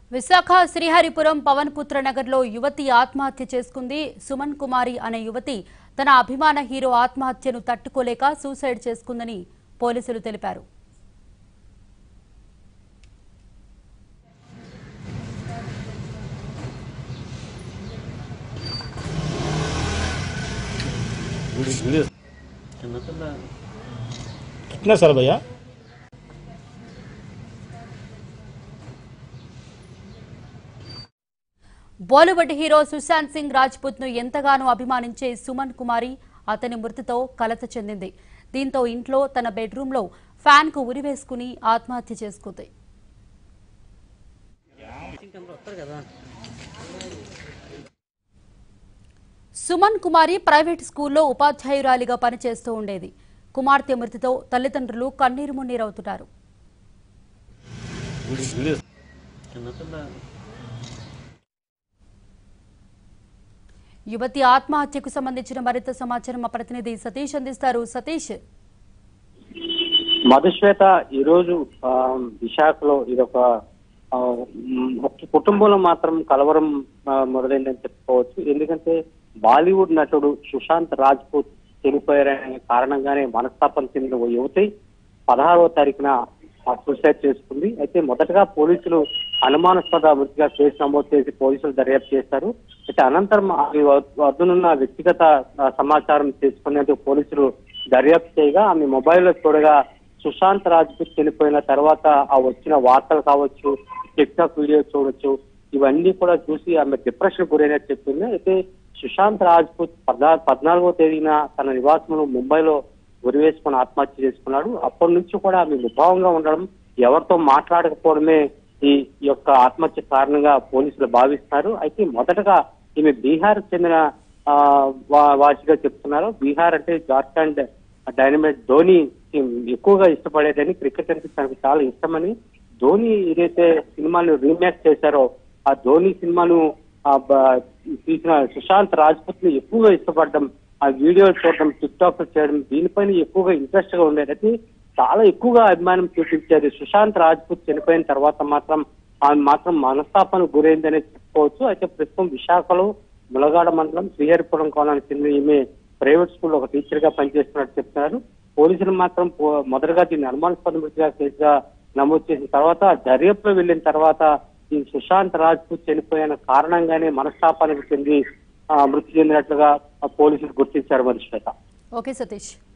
విశాఖ శ్రీహరిపురం పవన్ పుత్ర నగర్లో యువతి ఆత్మహత్య చేసుకుంది సుమన్ కుమారి అనే యువతి తన అభిమాన హీరో ఆత్మహత్యను తట్టుకోలేక సూసైడ్ చేసుకుందని పోలీసులు తెలిపారు कितना सर भैया బాలీవుడ్ హీరో సుశాంత్ సింగ్ రాజ్పుత్ ను ఎంతగానో అభిమానించే సుమన్ కుమారి అతని మృతితో కలత చెందింది దీంతో ఇంట్లో తన బెడ్రూమ్లో ఫ్యాన్ కు ఉరివేసుకుని ఆత్మహత్య చేసుకుంది సుమన్ కుమారి ప్రైవేట్ స్కూల్లో ఉపాధ్యాయురాలిగా పనిచేస్తూ ఉండేది కుమార్తె మృతితో తల్లిదండ్రులు కన్నీరు మున్నీరవుతున్నారు యువతి ఆత్మహత్యకు సంబంధించిన మరింత సమాచారం మా ప్రతినిధి సతీష్ అందిస్తారు సతీష్ మధుశ్వేత ఈ రోజు ఆ, విశాఖలో ఇదొక ఆ, మ్, ఒక కుటుంబంలో మాత్రం కలవరం ఆ, మొదలైందని చెప్పుకోవచ్చు ఎందుకంటే బాలీవుడ్ నటుడు సుశాంత్ రాజ్పూత్ చనిపోయారనే కారణంగానే మనస్తాపం చెందిన ఓ యువతి పదహారవ తారీఖున ఆ, సూసైడ్ చేసుకుంది అయితే మొదటగా పోలీసులు అనుమానాస్పద మృతిగా కేసు నమోదు చేసి పోలీసులు దర్యాప్తు చేశారు అయితే అనంతరం ఆమె వద్- వద్దనున్న వ్యక్తిగత ఆ, సమాచారం తీసుకునేందుకు పోలీసులు దర్యాప్తు చేయగా ఆమె మొబైల్లో చూడగా సుశాంత్ రాజ్పూత్ చనిపోయిన తర్వాత ఆ వచ్చిన వార్తలు కావచ్చు టిక్ టాక్ వీడియో చూడొచ్చు ఇవన్నీ కూడా చూసి ఆమె డిప్రెషన్ గురైనట్టు చెప్పింది అయితే సుశాంత్ రాజ్పూత్ పద్నా పద్నాలుగో తేదీన తన నివాసంలో ముంబైలో ఉరివేసుకుని ఆత్మహత్య చేసుకున్నాడు అప్పటి నుంచి కూడా ఆమె ముభావంగా ఉండడం ఎవరితో మాట్లాడకపోవడమే ఈ యొక్క ఆత్మహత్య కారణంగా పోలీసులు భావిస్తున్నారు అయితే మొదటగా ఈమె బీహార్ చెందిన ఆ, వా- వాసిగా చెప్తున్నారు బీహార్ అంటే జార్ఖండ్ డైనమైట్ ధోని ఎక్కువగా ఇష్టపడేదని క్రికెట్ అంటే తనకు చాలా ఇష్టమని ధోని ఏదైతే సినిమాలు రీమేక్ చేశారో ఆ ధోని సినిమాను ఆ బ- తీసిన సుశాంత్ రాజ్పూత్ ని ఎక్కువగా ఇష్టపడడం ఆ వీడియోలు చూడడం టిక్ టాక్ చేయడం దీనిపైన ఎక్కువగా ఇంట్రెస్ట్ గా ఉండేది చాలా ఎక్కువగా అభిమానం చూపించేది సుశాంత్ రాజ్పూత్ చనిపోయిన తర్వాత మాత్రం ఆమె మాత్రం మనస్తాపానికి గురైందనే చెప్పుకోవచ్చు అయితే ప్రస్తుతం విశాఖలో ములగాడ మండలం శ్రీహరిపురం కోణానికి చెందిన ఈమె ప్రైవేట్ స్కూల్లో ఒక టీచర్ గా పనిచేస్తున్నట్టు చెప్తున్నారు పోలీసులు మాత్రం పో- మొదటగా దీన్ని అనుమానాస్పద మృతిగా కేసుగా నమోదు చేసిన తర్వాత దర్యాప్తులో వెళ్ళిన తర్వాత ఈ సుశాంత్ రాజ్పూత్ చనిపోయిన కారణంగానే మనస్తాపానికి చెంది ఆ, మృతి చెందినట్లుగా ఆ, పోలీసులు గుర్తించారు మనిషి ఓకే సతీష్